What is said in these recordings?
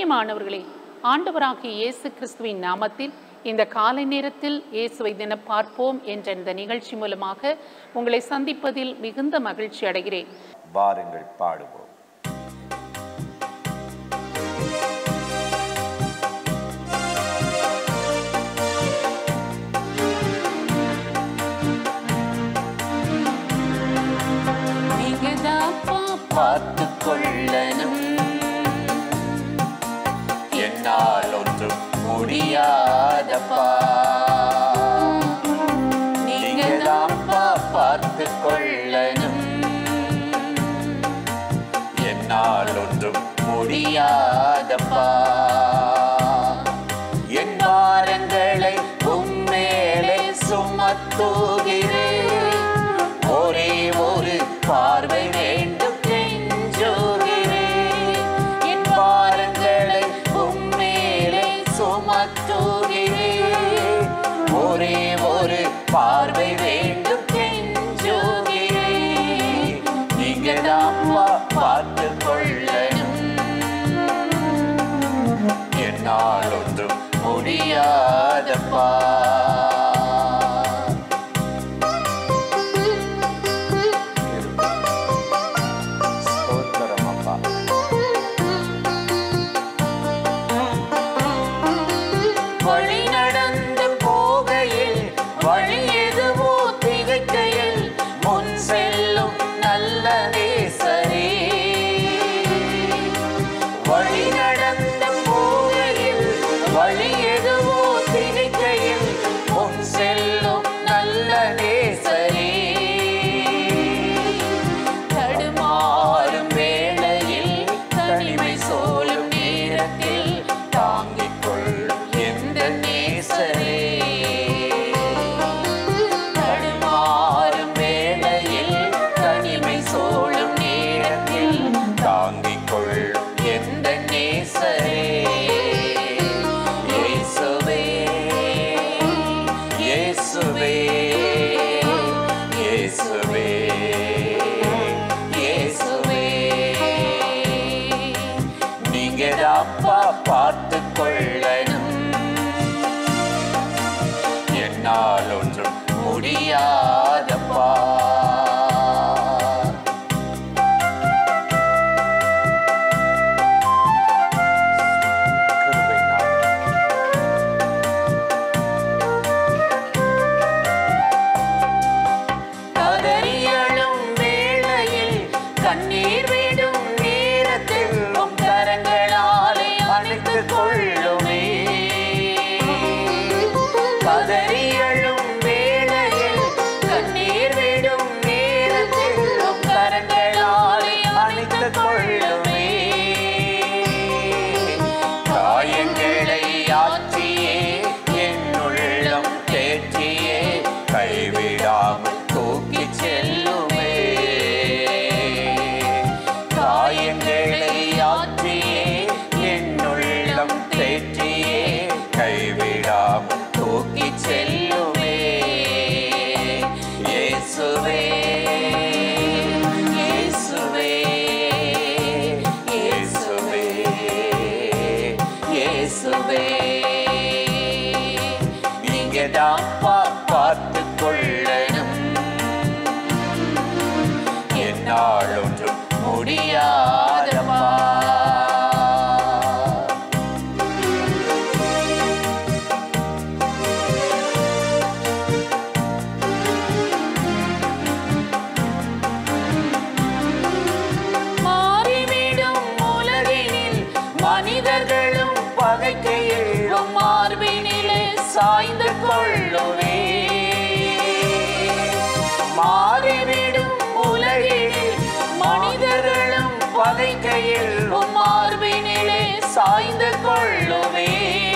பிரியமானவர்களே ஆண்டவராகிய இயேசு கிறிஸ்துவின் நாமத்தில் இந்த காலை நேரத்தில் இயேசுவை தின பார்ப்போம் என்ற இந்த நிகழ்ச்சி மூலமாக உங்களை சந்திப்பதில் மிகுந்த மகிழ்ச்சி அடைகிறேன் வாருங்கள் பாடுவோம் பார்த்து கொள்ளணும் என்னால் ஒன்றும் முடியாதப்பா நீங்க தான்ப்பா பார்த்து கொள்ளணும் என்னால் ஒன்றும் முடியாதப்பா என் பாரங்களை உம்மேலே சுமத்துகிறேன் ஒரே ஒரு பார்வை வேண்டும் கெஞ்சுகிறேன் என் பாரங்களை உம்மேலே சுமத்துகிறேன் ஒரே ஒரு பார்வை வேண்டும் கெஞ்சுகிறேன் நீங்க தான் பார்த்து கொள்ளணும் என்னால் ஒன்றும் முடியாதப்பா ஸ்தோத்திரம் அப்பா வழி நடந்து போகையில் வழி எதுவோ திகைக்கையில் முன் செல்லும் நல்ல நேசரே வழி நடந்து போகையில் வழி எதுவோ திகைக்கையில் முன் செல்லும் நல்ல நேசரே தடுமாறும் வேளையில் தனிமை சோலும் நேரத்தில் தாங்கிக் கொள்ளும் எந்த நேசரே தடுமாறும் வேளையில் தனிமை சோலும் நேரத்தில் தாங்கிக் கொள்ளும் எந்த நேசரே இயேசுவே இயேசுவே இயேசுவே இயேசுவே நீங்க அப்பா பார்த்து கொள்ளணும் என்னால் ஒன்றும் முடியாதப்பா கிருபையினால் கதறியழும் வேளையில் கண்ணீர் விடும் நேரத்தில் உம் கரங்களாலே அணைத்துக் கொள்ளுமே கதறியழும் வேளையில் கண்ணீர் விடும் நேரத்தில் உம் கரங்களாலே அணைத்துக் கொள்ளுமே காயங்களை ஆற்றியே என் உள்ளம் தேற்றியே கைவிடாமல் தூக்கி செல்லுமே காயங்களை ஆற்றியே என் உள்ளம் தேற்றியே கைவிடாமல் தூக்கி செல்லுமே இயேசுவே இயேசுவே இயேசுவே இயேசுவே நீங்க தான் பார்த்து கொள்ளணும் என்னால் ஒன்றும் முடியாதப்பா மாறிவிடும் உலகினில் மனிதர்களும் பகைக்கையில் உம் மார்பினிலே சாய்ந்து கொள்ளுவே மாறிவிடும் உலகினில் மனிதர்களும் பகைக்கையில் உம் மார்பினிலே சாய்ந்து கொள்ளுவே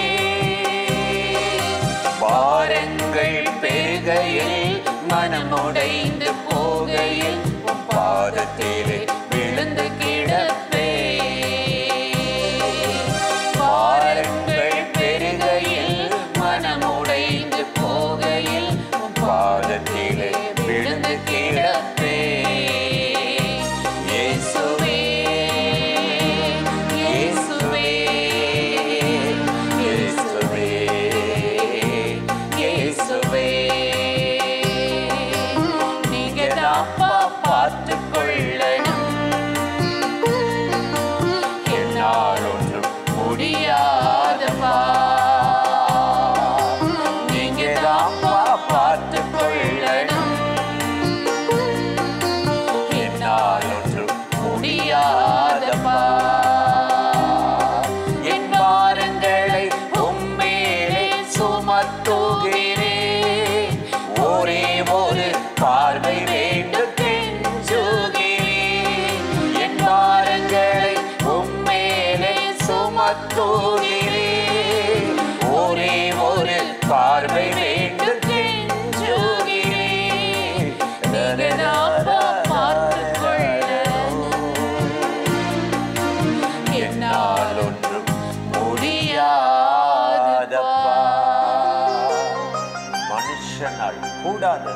பாரங்கள் பெருகையில் மனமுடைந்து போகையில் உம் பாதத்திலே விழுந்து கிடப்பே பாரங்கள் பெருகையில் மனமுடைந்து போகையில் உம் பாதத்திலே விழுந்து கிடப்பே இயேசுவே இயேசுவே கெஞ்சுகிறேன் ஒரே ஒரு பார்வை வேண்டும் கெஞ்சுகிறேன் நீங்க அப்பா பார்த்துக் கொள்ள என்னால் ஒன்றும் முடியாதப்பா மனுஷனால் கூடாது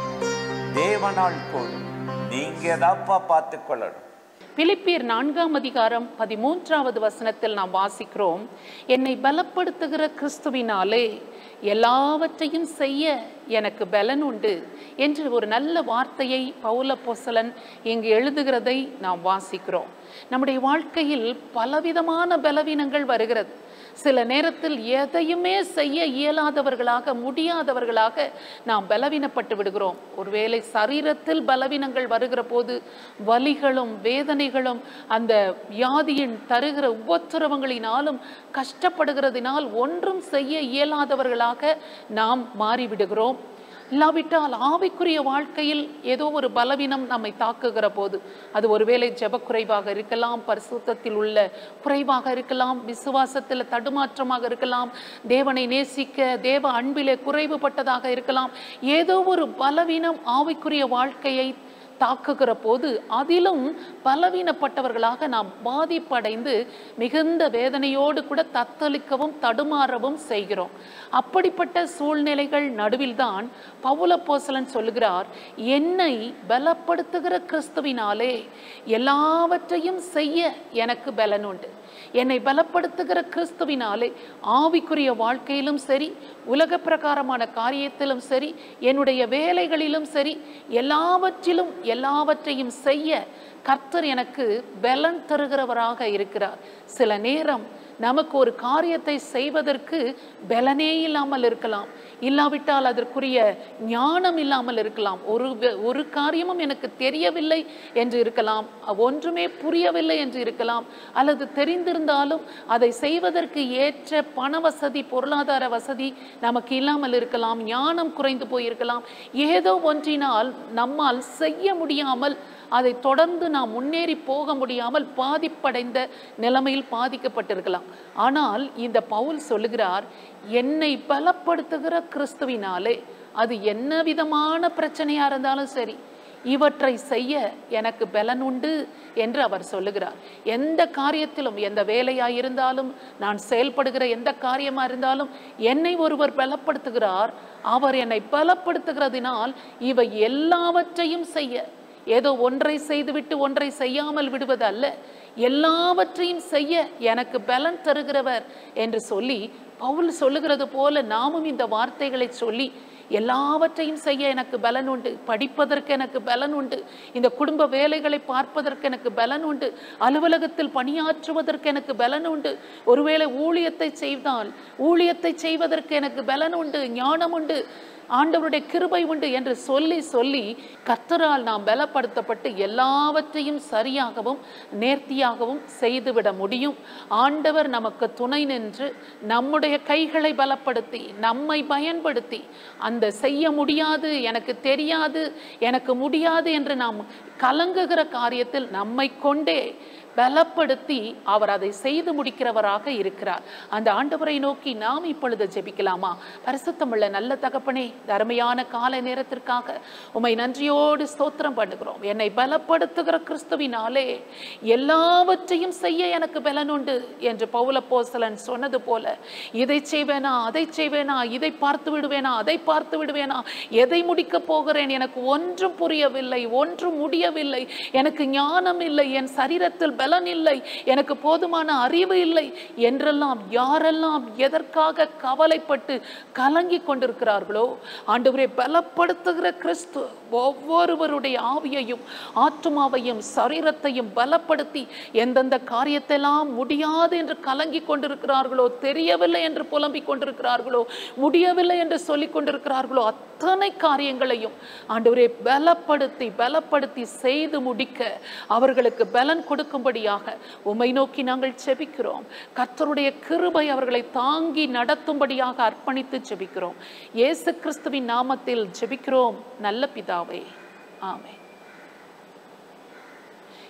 தேவனால் கூடும் நீங்க தான்ப்பா பார்த்து கொள்ளணும் பிலிப்பியர் நான்காம் அதிகாரம் பதிமூன்றாவது வசனத்தில் நாம் வாசிக்கிறோம் என்னை பலப்படுத்துகிற கிறிஸ்துவினாலே எல்லாவற்றையும் செய்ய எனக்கு பலன் உண்டு என்று ஒரு நல்ல வார்த்தையை பவுல பொசலன் இங்கு எழுதுகிறதை நாம் வாசிக்கிறோம் நம்முடைய வாழ்க்கையில் பலவிதமான பலவீனங்கள் வருகிறது சில நேரத்தில் எதையுமே செய்ய இயலாதவர்களாக முடியாதவர்களாக நாம் பலவீனப்பட்டு விடுகிறோம் ஒருவேளை சரீரத்தில் பலவீனங்கள் வருகிற போது வலிகளும் வேதனைகளும் அந்த வியாதியின் தருகிற உபத்திரவங்களினாலும் கஷ்டப்படுகிறதினால் ஒன்றும் செய்ய இயலாதவர்களாக நாம் மாறிவிடுகிறோம் இல்லாவிட்டால் ஆவிக்குரிய வாழ்க்கையில் ஏதோ ஒரு பலவீனம் நம்மை தாக்குகிற போது அது ஒருவேளை ஜெப குறைவாக இருக்கலாம் பரிசுத்தத்தில் உள்ள குறைவாக இருக்கலாம் விசுவாசத்தில் தடுமாற்றமாக இருக்கலாம் தேவனை நேசிக்க தேவ அன்பிலே குறைவுபட்டதாக இருக்கலாம் ஏதோ ஒரு பலவீனம் ஆவிக்குரிய வாழ்க்கையை தாக்குகிற போது அதிலும் பலவீனப்பட்டவர்களாக நாம் பாதிப்படைந்து மிகுந்த வேதனையோடு கூட தத்தளிக்கவும் தடுமாறவும் செய்கிறோம் அப்படிப்பட்ட சூழ்நிலைகள் நடுவில்தான் பவுலப்போசலன் சொல்லுகிறார் என்னை பலப்படுத்துகிற கிறிஸ்துவினாலே எல்லாவற்றையும் செய்ய எனக்கு பலன் உண்டு என்னை பலப்படுத்துகிற கிறிஸ்துவினாலே ஆவிக்குரிய வாழ்க்கையிலும் சரி உலக பிரகாரமான காரியத்திலும் சரி என்னுடைய வேலைகளிலும் சரி எல்லாவற்றிலும் எல்லாவற்றையும் செய்ய கர்த்தர் எனக்கு பலன் தருகிறவராக இருக்கிறார் சில நேரம் நமக்கு ஒரு காரியத்தை செய்வதற்கு பலனே இல்லாமல் இருக்கலாம் இல்லாவிட்டால் அதற்குரிய ஞானம் இல்லாமல் இருக்கலாம் ஒரு வே- ஒரு காரியமும் எனக்கு தெரியவில்லை என்று இருக்கலாம் ஒன்றுமே புரியவில்லை என்று இருக்கலாம் அல்லது தெரிந்திருந்தாலும் அதை செய்வதற்கு ஏற்ற பண வசதி பொருளாதார வசதி நமக்கு இல்லாமல் இருக்கலாம் ஞானம் குறைந்து போயிருக்கலாம் ஏதோ ஒன்றினால் நம்மால் செய்ய முடியாமல் அதை தொடர்ந்து நாம் முன்னேறி போக முடியாமல் பாதிப்படைந்த நிலைமையில் பாதிக்கப்பட்டிருக்கலாம் ஆனால் இந்த பவுல் சொல்லுகிறார் என்னை பலப்படுத்துகிற கிறிஸ்துவினாலே அது என்ன விதமான பிரச்சனையா இருந்தாலும் சரி இவற்றை செய்ய எனக்கு பலன் உண்டு என்று அவர் சொல்லுகிறார் எந்த காரியத்திலும் எந்த வேலையா இருந்தாலும் நான் செயல்படுகிற எந்த காரியமா இருந்தாலும் என்னை ஒருவர் பலப்படுத்துகிறார் அவர் என்னை பலப்படுத்துகிறதினால் இவை எல்லாவற்றையும் செய்ய ஏதோ ஒன்றை செய்துவிட்டு ஒன்றை செய்யாமல் விடுவது அல்ல எல்லாவற்றையும் செய்ய எனக்கு பலன் தருகிறவர் என்று சொல்லி பவுல் சொல்லுகிறது போல நாமும் இந்த வார்த்தைகளை சொல்லி எல்லாவற்றையும் செய்ய எனக்கு பலன் உண்டு படிப்பதற்கு எனக்கு பலன் உண்டு இந்த குடும்ப வேலைகளை பார்ப்பதற்கு எனக்கு பலன் உண்டு அலுவலகத்தில் பணியாற்றுவதற்கு எனக்கு பலன் உண்டு ஒருவேளை ஊழியத்தை செய்தால் ஊழியத்தை செய்வதற்கு எனக்கு பலன் உண்டு ஞானம் உண்டு ஆண்டவருடைய கிருபை உண்டு என்று சொல்லி சொல்லி கர்த்தரால் நாம் பலப்படுத்தப்பட்டு எல்லாவற்றையும் சரியாகவும் நேர்த்தியாகவும் செய்துவிட முடியும் ஆண்டவர் நமக்கு துணை நின்று நம்முடைய கைகளை பலப்படுத்தி நம்மை பயன்படுத்தி அந்த செய்ய முடியாது எனக்கு தெரியாது எனக்கு முடியாது என்று நாம் கலங்குகிற காரியத்தில் நம்மை கொண்டே பலப்படுத்தி அவர் அதை செய்து முடிக்கிறவராக இருக்கிறார் அந்த ஆண்டவரை நோக்கி நாம் இப்பொழுது ஜெபிக்கலாமா பரிசுத்தமுள்ள நல்ல தகப்பனே இந்த அருமையான காலை நேரத்திற்காக உம்மை நன்றியோடு ஸ்தோத்திரம் பண்ணுகிறோம் என்னை பலப்படுத்துகிற கிறிஸ்துவினாலே எல்லாவற்றையும் செய்ய எனக்கு பலன் உண்டு என்று பவுலப்போஸ்தலன் சொன்னது போல இதை செய்வேனா அதை செய்வேனா இதை பார்த்து விடுவேனா அதை பார்த்து விடுவேனா எதை முடிக்கப் போகிறேன் எனக்கு ஒன்றும் புரியவில்லை ஒன்றும் முடியவில்லை எனக்கு ஞானம் இல்லை என் சரீரத்தில் பலன் இல்லை எனக்கு போதுமான அறிவு இல்லை என்றெல்லாம் யாரெல்லாம் எதற்காக கவலைப்பட்டு கலங்கி கொண்டிருக்கிறார்களோ ஆண்டவரே பலப்படுத்துகிற கிறிஸ்து ஒவ்வொருவருடைய ஆவியையும் ஆத்துமாவையும் சரீரத்தையும் பலப்படுத்தி எந்தெந்த காரியத்தெல்லாம் முடியாது என்று கலங்கி கொண்டிருக்கிறார்களோ தெரியவில்லை என்று புலம்பிக் கொண்டிருக்கிறார்களோ முடியவில்லை என்று சொல்லிக் கொண்டிருக்கிறார்களோ அத்தனை காரியங்களையும் ஆண்டவரே பலப்படுத்தி பலப்படுத்தி செய்து முடிக்க அவர்களுக்கு பலன் கொடுக்கும்படியாக உம்மை நோக்கி நாங்கள் செபிக்கிறோம் கர்த்தருடைய கிருபை அவர்களை தாங்கி நடத்தும்படியாக அர்ப்பணித்து செபிக்கிறோம் இயேசு கிறிஸ்துவின் நாமத்தில் ஜெபிக்கிறோம் நல்ல பிதாவே ஆமென்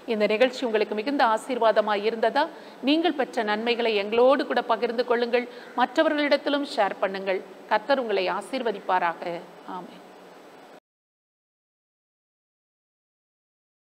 இந்த நிகழ்ச்சி உங்களுக்கு மிகுந்த ஆசீர்வாதமாக இருந்ததா நீங்கள் பெற்ற நன்மைகளை எங்களோடு கூட பகிர்ந்து கொள்ளுங்கள் மற்றவர்களிடத்திலும் ஷேர் பண்ணுங்கள் கர்த்தர் உங்களை ஆசீர்வதிப்பாராக ஆமென்